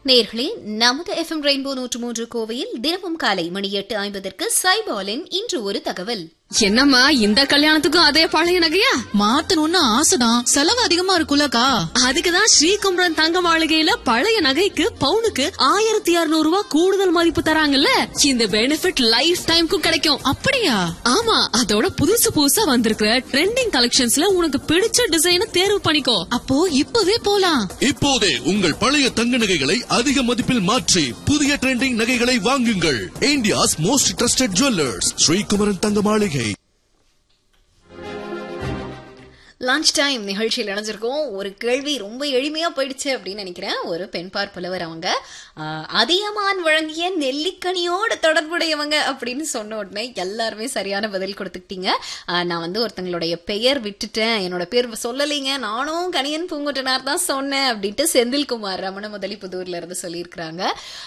நேர்களே நமது FM rainbow நூற்று மூன்று கோவையில் தினமும் காலை மணி எட்டு ஐம்பதற்கு சைபாலின் இன்று ஒரு தகவல் என்னம்மா இந்த கல்யாணத்துக்கும் அதே பழைய நகையா மாத்தணும்னு ஆசைதான் செலவு அதிகமா இருக்குல்லக்கா அதுக்குதான் ஸ்ரீகுமரன் தங்க மாளிகையில பழைய நகைக்கு பவுனுக்கு ஆயிரத்தி இருநூறு ரூபாய் கூடுதல் மதிப்பு தராங்கல்ல இந்த பெனிஃபிட் லைஃப் டைம்க்கும் கிடைக்கும் அப்படியா ஆமா அதோட புதுசு புதுசா வந்திருக்கிற ட்ரெண்டிங் கலெக்ஷன்ஸ்ல உனக்கு பிடிச்ச டிசைனை தேர்வு பண்ணிக்கோ அப்போ இப்பவே போலாம் இப்போதே உங்கள் பழைய தங்க நகைகளை அதிக மதிப்பில் மாற்றி புதிய ட்ரெண்டிங் நகைகளை வாங்குங்கள் India's most trusted jewellers Srikumaran Thanga Maligai lunch time நிகழ்ச்சியில் இணைஞ்சிருக்கோம் ஒரு கேள்வி ரொம்ப எளிமையா போயிடுச்சு அப்படின்னு நினைக்கிறேன் ஒரு பெண்பார் புலவர் அவங்க ஆஹ், அதியமான் வழங்கிய நெல்லிக்கனியோட தொடர்புடையவங்க அப்படின்னு சொன்ன உடனே எல்லாருமே சரியான பதில் கொடுத்துக்கிட்டீங்க ஆஹ், நான் வந்து ஒருத்தங்களுடைய பெயர் விட்டுட்டேன் என்னோட பேர் சொல்லலைங்க நானும் கணியன் பூங்குட்டனார் தான் சொன்னேன் அப்படின்ட்டு செந்தில்குமார் ரமண முதலி புதூர்ல இருந்து சொல்லியிருக்கிறாங்க